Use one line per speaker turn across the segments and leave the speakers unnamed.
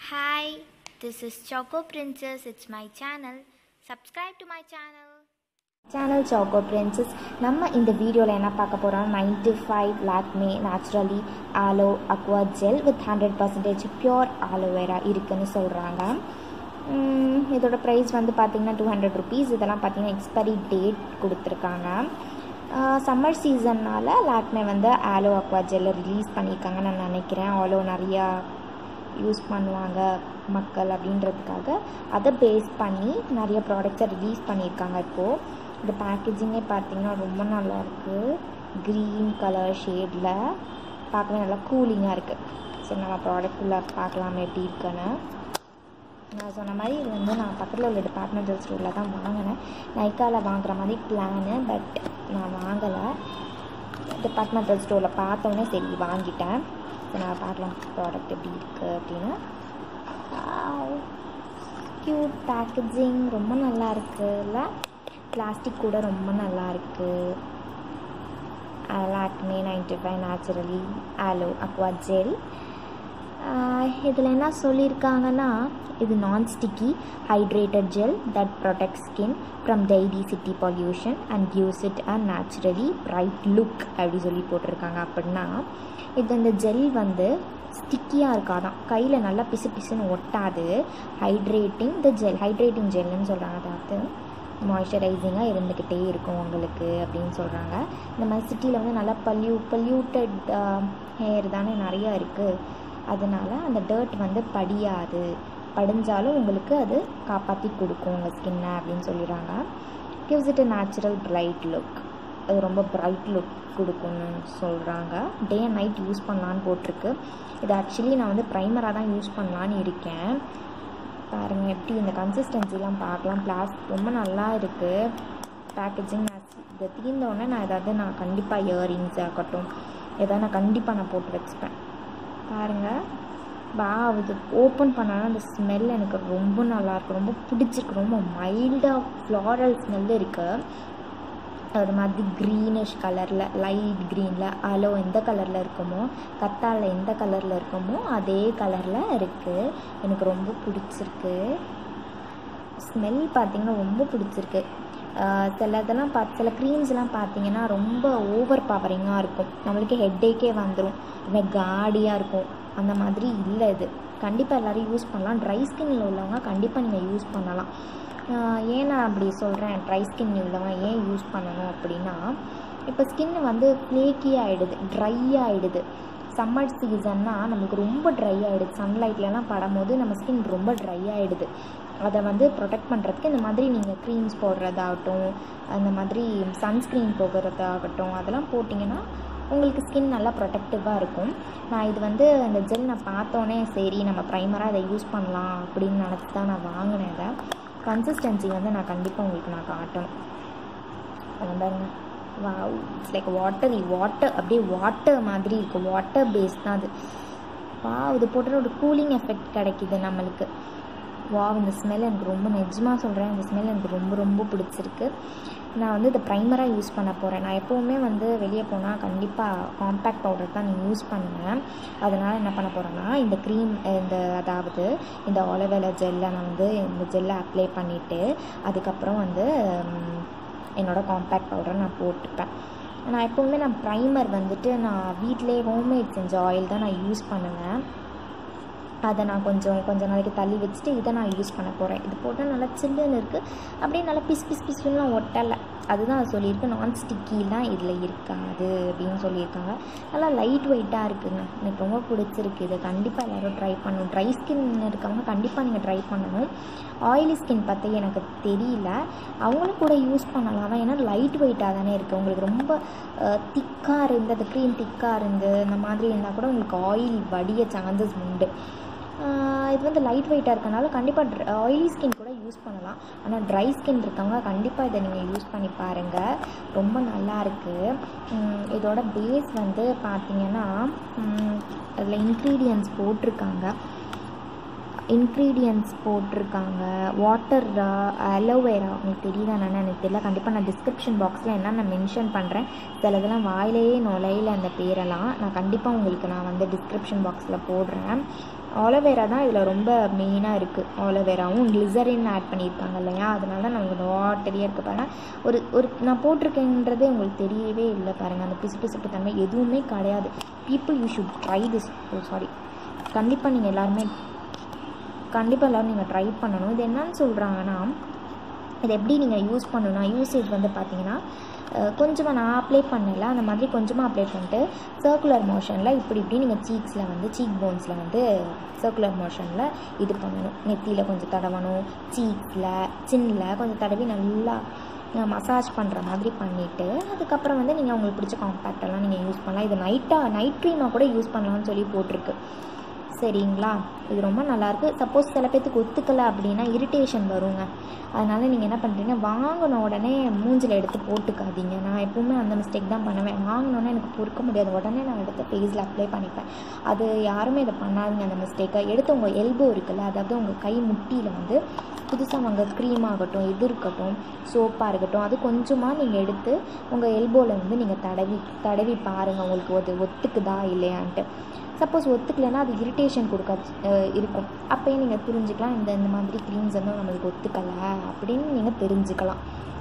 Hi, this is Choco Princess. It's my channel. Subscribe to my channel.
Channel Choco Princess நம்ம இந்த வீடியோவில் என்ன பார்க்க போகிறோம் ninety five Lakme naturally aloe aqua gel with hundred percentage pure aloe vera இருக்குன்னு சொல்கிறாங்க இதோட ப்ரைஸ் வந்து பார்த்திங்கன்னா டூ ஹண்ட்ரட் ருபீஸ் இதெல்லாம் பார்த்திங்கன்னா எக்ஸ்பைரி டேட் கொடுத்துருக்காங்க சம்மர் சீசன்னால் லாக்மே வந்து ஆலோ அக்வா ஜெல்லை ரிலீஸ் பண்ணியிருக்காங்கன்னு நான் நினைக்கிறேன் ஆலோ நிறையா யூஸ் பண்ணுவாங்க மக்கள் அப்படின்றதுக்காக அதை பேஸ் பண்ணி நிறைய ப்ராடக்ட்ஸை ரிலீஸ் பண்ணியிருக்காங்க இப்போது இந்த பேக்கேஜிங்கே பார்த்தீங்கன்னா ரொம்ப நல்லாயிருக்கு க்ரீன் கலர் ஷேடில் பார்க்கவே நல்லா கூலிங்காக இருக்குது சரி நம்ம ப்ராடக்ட் உள்ள பார்க்கலாம் எப்படி இருக்குன்னு நான் சொன்ன மாதிரி இது வந்து நான் பக்கத்தில் உள்ள டிபார்ட்மெண்டல் ஸ்டோரில் தான் வாங்கினேன் நைக்காவில் வாங்குற மாதிரி பிளானு பட் நான் வாங்கலை டிபார்ட்மெண்டல் ஸ்டோரில் பார்த்தோன்னே சரி வாங்கிட்டேன் ஸோ நான் பார்க்கலாம் ப்ராடக்ட் எப்படி இருக்குது அப்படின்னு க்யூட் பேக்கேஜிங் ரொம்ப நல்லா இருக்குல்ல பிளாஸ்டிக் கூட ரொம்ப நல்லா இருக்குது Lakme ninety five naturally aloe aqua gel இதில் என்ன சொல்லியிருக்காங்கன்னா இது non sticky hydrated gel that protect skin from daily city pollution and gives it a naturally bright look அப்படி சொல்லி போட்டிருக்காங்க அப்படின்னா இது இந்த ஜெல் வந்து ஸ்டிக்கியாக இருக்காதான் கையில் நல்லா பிசு பிசுன்னு ஒட்டாது ஹைட்ரேட்டிங் த ஜெல் ஹைட்ரேட்டிங் ஜெல்லுன்னு சொல்கிறாங்க அதாவது மாய்ஸ்சரைசிங்காக இருந்துக்கிட்டே இருக்கும் உங்களுக்கு அப்படின்னு சொல்கிறாங்க இந்த மாதிரி சிட்டியில் வந்து நல்லா பல்யூ பல்யூட்டட் ஹேர் தானே நிறையா இருக்குது அதனால் அந்த டர்ட் வந்து படியாது படிஞ்சாலும் உங்களுக்கு அது காப்பாற்றி கொடுக்கும் உங்கள் ஸ்கின்னை அப்படின்னு சொல்லிடுறாங்க gives it a natural bright look அது ரொம்ப பிரைட் லுக் கொடுக்கும்னு சொல்கிறாங்க டே அண்ட் நைட் யூஸ் பண்ணலான்னு போட்டிருக்கு இது ஆக்சுவலி நான் வந்து ப்ரைமராக தான் யூஸ் பண்ணலான்னு இருக்கேன் பாருங்கள் எப்படி இந்த கன்சிஸ்டன்சிலாம் பார்க்கலாம் பிளாஸ் ரொம்ப நல்லா இருக்குது பேக்கேஜிங் நான் இதை தீர்ந்தோடனே நான் ஏதாவது நான் கண்டிப்பாக இயரிங்ஸ் ஆகட்டும் எதாவது நான் கண்டிப்பாக நான் போட்டு வச்சுப்பேன் பாருங்கள் வா இது ஓப்பன் பண்ணாலும் அந்த ஸ்மெல் எனக்கு ரொம்ப நல்லாயிருக்கு ரொம்ப பிடிச்சிருக்கு ரொம்ப மைல்டாக ஃப்ளாரல் ஸ்மெல் இருக்குது அது மாதிரி க்ரீனிஷ் கலரில் லைட் க்ரீனில் அலோ எந்த கலரில் இருக்குமோ கத்தாழை எந்த கலரில் இருக்குமோ அதே கலரில் இருக்குது எனக்கு ரொம்ப பிடிச்சிருக்கு ஸ்மெல் பார்த்திங்கன்னா ரொம்ப பிடிச்சிருக்கு சில இதெல்லாம் பார்த்து சில க்ரீம்ஸ்லாம் பார்த்தீங்கன்னா ரொம்ப ஓவர் பவரிங்காக இருக்கும் நம்மளுக்கு ஹெட்டேக்கே வந்துடும் ரொம்ப காடியாக இருக்கும் அந்த மாதிரி இல்லை இது கண்டிப்பாக எல்லோரும் யூஸ் பண்ணலாம் ட்ரை ஸ்கின்னில் உள்ளவங்க கண்டிப்பாக நீங்கள் யூஸ் பண்ணலாம் ஏன் நான் அப்படி சொல்கிறேன் ட்ரை ஸ்கின் உள்ளவங்க ஏன் யூஸ் பண்ணணும் அப்படின்னா இப்போ ஸ்கின் வந்து ஃப்ளேக்கி ஆகிடுது ட்ரை ஆகிடுது சம்மர் சீசன்னா நமக்கு ரொம்ப ட்ரை ஆகிடுது சன்லைட்லலாம் படும்போது நம்ம ஸ்கின் ரொம்ப ட்ரை ஆகிடுது அதை வந்து ப்ரொடெக்ட் பண்ணுறதுக்கு இந்த மாதிரி நீங்கள் க்ரீம்ஸ் போடுறதாகட்டும் அந்த மாதிரி சன்ஸ்க்ரீன் போடுறதாகட்டும் அதெல்லாம் போட்டிங்கன்னா உங்களுக்கு ஸ்கின் நல்லா ப்ரொடெக்டிவாக இருக்கும் நான் இது வந்து அந்த ஜெல் நான் பார்த்தோன்னே சரி நம்ம ப்ரைமராக இதை யூஸ் பண்ணலாம் அப்படின்னு நினச்சி தான் நான் வாங்கினேன் இதை கன்சிஸ்டன்சி வந்து நான் கண்டிப்பாக உங்களுக்கு நான் காட்டணும் அதை பாருங்க wow it's like water water அப்படியே வாட்டர் மாதிரி இருக்குது வாட்டர் பேஸ் தான் அது வா இது போட்டுற ஒரு கூலிங் எஃபெக்ட் கிடைக்கிது நம்மளுக்கு வா இந்த ஸ்மெல் எனக்கு ரொம்ப நிஜமாக சொல்கிறேன் இந்த ஸ்மெல் எனக்கு ரொம்ப ரொம்ப பிடிச்சிருக்கு நான் வந்து இதை ப்ரைமராக யூஸ் பண்ண போகிறேன் நான் எப்போவுமே வந்து வெளியே போனால் கண்டிப்பாக காம்பேக்ட் பவுடர் தான் நான் யூஸ் பண்ணுவேன் அதனால் என்ன பண்ண போகிறேன்னா இந்த க்ரீம் இந்த அதாவது இந்த ஆலோவேலா ஜெல்லை நான் வந்து இந்த ஜெல்லை அப்ளை பண்ணிவிட்டு அதுக்கப்புறம் வந்து என்னோடய காம்பேக்ட் பவுடரை நான் போட்டுப்பேன் நான் எப்போவுமே நான் ப்ரைமர் வந்துட்டு நான் வீட்டிலே ஹோம்மேட் செஞ்ச ஆயில் தான் நான் யூஸ் பண்ணுவேன் அதை நான் கொஞ்சம் கொஞ்சம் நாளைக்கு தள்ளி வச்சுட்டு இதை நான் யூஸ் பண்ண போகிறேன் இது போட்டால் நல்லா சில்லுன்னு இருக்குது அப்படியே நல்லா பிஸ் பிஸ் பிஸ்லாம் ஒட்டலை அதுதான் அது சொல்லியிருக்கு நான் ஸ்டிக்கிலாம் இதில் இருக்காது அப்படின்னு சொல்லியிருக்காங்க நல்லா லைட் வெயிட்டாக இருக்குங்க எனக்கு ரொம்ப பிடிச்சிருக்கு இது கண்டிப்பாக எல்லோரும் ட்ரை பண்ணணும் ட்ரை ஸ்கின் இருக்கவங்க கண்டிப்பாக நீங்கள் ட்ரை பண்ணணும் ஆயிலி ஸ்கின் பற்றி எனக்கு தெரியல அவங்களும் கூட யூஸ் பண்ணலாம் தான் ஏன்னா லைட் வெயிட்டாக தானே இருக்குது உங்களுக்கு ரொம்ப திக்காக இருந்து அந்த க்ரீம் திக்காக இருந்து இந்த மாதிரி இருந்தால் கூட உங்களுக்கு ஆயில் வடிய சான்சஸ் உண்டு இது வந்து லைட் வெயிட்டாக இருக்கனால கண்டிப்பாக ஆயிலி ஸ்கின் கூட யூஸ் பண்ணலாம் ஆனால் ட்ரை ஸ்கின் இருக்கவங்க கண்டிப்பாக இதை நீங்கள் யூஸ் பண்ணி பாருங்கள் ரொம்ப நல்லா இருக்குது இதோட பேஸ் வந்து பார்த்திங்கன்னா அதில் இன்க்ரீடியன்ஸ் போட்டிருக்காங்க இன்க்ரீடியன்ஸ் போட்டிருக்காங்க வாட்டர் அலோவேரா உங்களுக்கு தெரியுதா என்னன்னு எனக்கு தெரியல கண்டிப்பாக நான் டிஸ்கிரிப்ஷன் பாக்ஸில் என்ன நான் மென்ஷன் பண்ணுறேன் சிலதெல்லாம் வாயிலேயே நுழையில அந்த பேரெல்லாம் நான் கண்டிப்பாக உங்களுக்கு நான் வந்து டிஸ்கிரிப்ஷன் பாக்ஸில் போடுறேன் ஆலோவேரா தான் இதில் ரொம்ப மெயினாக இருக்குது ஆலோவேராவும் கிளிசரின் ஆட் பண்ணியிருக்காங்க இல்லையா அதனால தான் நமக்கு வாட்டரியாக இருக்குது பாருங்கள் ஒரு ஒரு நான் போட்டிருக்கேன்றதே உங்களுக்கு தெரியவே இல்லை பாருங்கள் அந்த பிசு பிசுப்பு தன்மை எதுவுமே கிடையாது people you should try this sorry கண்டிப்பாக நீங்கள் எல்லாருமே கண்டிப்பாக எல்லோரும் நீங்கள் ட்ரை பண்ணணும் இது என்னன்னு சொல்கிறாங்கன்னா இது எப்படி நீங்கள் யூஸ் பண்ணணும்னா யூசேஜ் வந்து பார்த்தீங்கன்னா கொஞ்சமாக நான் அப்ளை பண்ணல அந்த மாதிரி கொஞ்சமாக அப்ளை பண்ணிட்டு சர்க்குலர் மோஷனில் இப்படி இப்படி நீங்கள் சீக்ஸில் வந்து சீக் போன்ஸில் வந்து சர்க்குலர் மோஷனில் இது பண்ணணும் நெத்தியில் கொஞ்சம் தடவணும் சீக்ஸில் சின்னில் கொஞ்சம் தடவி நல்லா மசாஜ் பண்ணுற மாதிரி பண்ணிவிட்டு அதுக்கப்புறம் வந்து நீங்கள் உங்களுக்கு பிடிச்ச காம்பேக்ட் எல்லாம் நீங்கள் யூஸ் பண்ணலாம் இது நைட்டாக நைட் க்ரீமாக கூட யூஸ் பண்ணலாம்னு சொல்லி போட்டிருக்கு சரிங்களா இது ரொம்ப நல்லாயிருக்கு சப்போஸ் சில பேர்த்துக்கு ஒத்துக்கலை அப்படின்னா இரிட்டேஷன் வருங்க அதனால் நீங்கள் என்ன பண்ணுறீங்க வாங்கின உடனே மூஞ்சில் எடுத்து போட்டுக்காதீங்க நான் எப்பவுமே அந்த மிஸ்டேக் தான் பண்ணுவேன் வாங்கினோன்னே எனக்கு பொறுக்க முடியாது உடனே நான் எடுத்து ஃபேஸில் அப்ளை பண்ணிப்பேன் அது யாருமே இதை பண்ணாதீங்க அந்த மிஸ்டேக்கை எடுத்து உங்கள் எல்போ இருக்குல்ல அதாவது உங்கள் கை முட்டியில் வந்து புதுசாக வாங்க க்ரீம் ஆகட்டும் எது இருக்கட்டும் சோப்பாக இருக்கட்டும் அது கொஞ்சமாக நீங்கள் எடுத்து உங்கள் எல்போவில் வந்து நீங்கள் தடவி தடவி பாருங்கள் உங்களுக்கு அது ஒத்துக்குதா இல்லையான்ட்டு சப்போஸ் ஒத்துக்கலைன்னா அது இரிட்டேஷன் கொடுக்க இருக்கும் அப்போயே நீங்கள் புரிஞ்சுக்கலாம் இந்த இந்த மாதிரி க்ரீம்ஸ் வந்து நம்மளுக்கு ஒத்துக்கலை அப்படின்னு நீங்கள் தெரிஞ்சுக்கலாம்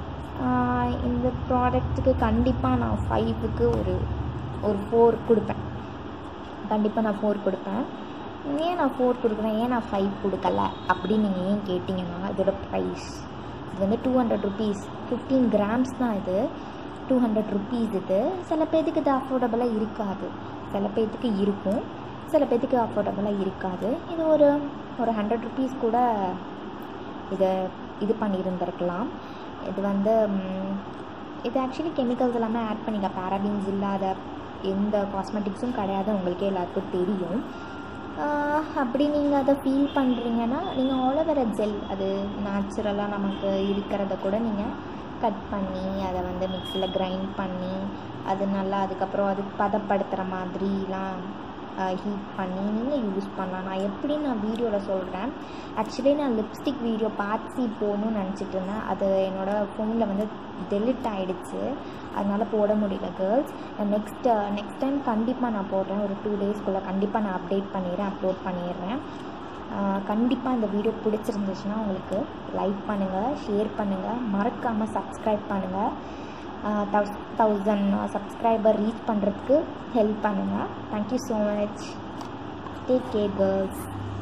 இந்த ப்ராடக்ட்டுக்கு கண்டிப்பாக நான் ஃபைவுக்கு ஒரு ஒரு ஃபோர் கொடுப்பேன் கண்டிப்பாக நான் ஃபோர் கொடுப்பேன் ஏன் நான் ஃபோர் கொடுக்குறேன் ஏன் நான் ஃபைவ் கொடுக்கல அப்படின்னு நீங்கள் ஏன் கேட்டிங்கன்னா இதோட ப்ரைஸ் இது வந்து two hundred rupees fifteen grams தான் இது டூ ஹண்ட்ரட் ருபீஸ் இது சில பேர்த்துக்கு இது அஃபோர்டபுளாக இருக்காது சில பேர்த்துக்கு இருக்கும் சில பேர்த்துக்கு அஃபோர்டபுளாக இருக்காது இது ஒரு ஒரு ஹண்ட்ரட் ருபீஸ் கூட இதை இது பண்ணியிருந்திருக்கலாம் இது வந்து இது ஆக்சுவலி கெமிக்கல்ஸ் எல்லாமே ஆட் பண்ணிக்க பேராபின்ஸ் இல்லாத எந்த காஸ்மெட்டிக்ஸும் கிடையாது உங்களுக்கே எல்லாருக்கும் தெரியும் அப்படி நீங்கள் அதை ஃபீல் பண்ணுறீங்கன்னா நீங்கள் ஆலோவேரா ஜெல் அது நேச்சுரலாக நமக்கு இருக்கிறத கூட நீங்கள் கட் பண்ணி அதை வந்து மிக்சியில் கிரைண்ட் பண்ணி அது நல்லா அதுக்கப்புறம் அது பதப்படுத்துகிற மாதிரிலாம் ஹீட் பண்ணி நீங்கள் யூஸ் பண்ணலாம் நான் எப்படி நான் வீடியோவில் சொல்கிறேன் ஆக்சுவலி நான் லிப்ஸ்டிக் வீடியோ பார்த்து போகணும்னு நினச்சிட்டு இருந்தேன் அது என்னோடய ஃபோனில் வந்து டெலிட் ஆகிடுச்சு அதனால் போட முடியல கேர்ள்ஸ் நெக்ஸ்ட் நெக்ஸ்ட் டைம் கண்டிப்பாக நான் போடுறேன் ஒரு டூ டேஸ்க்குள்ளே கண்டிப்பாக நான் அப்டேட் பண்ணிடுறேன் அப்லோட் பண்ணிடுறேன் கண்டிப்பாக இந்த வீடியோ பிடிச்சிருந்துச்சுன்னா உங்களுக்கு லைக் பண்ணுங்கள் ஷேர் பண்ணுங்கள் மறக்காமல் சப்ஸ்கிரைப் பண்ணுங்கள் தௌஸ் தௌசண்ட் சப்ஸ்கிரைபர் ரீச் பண்ணுறதுக்கு ஹெல்ப் பண்ணுங்கள் thank you so much take care girls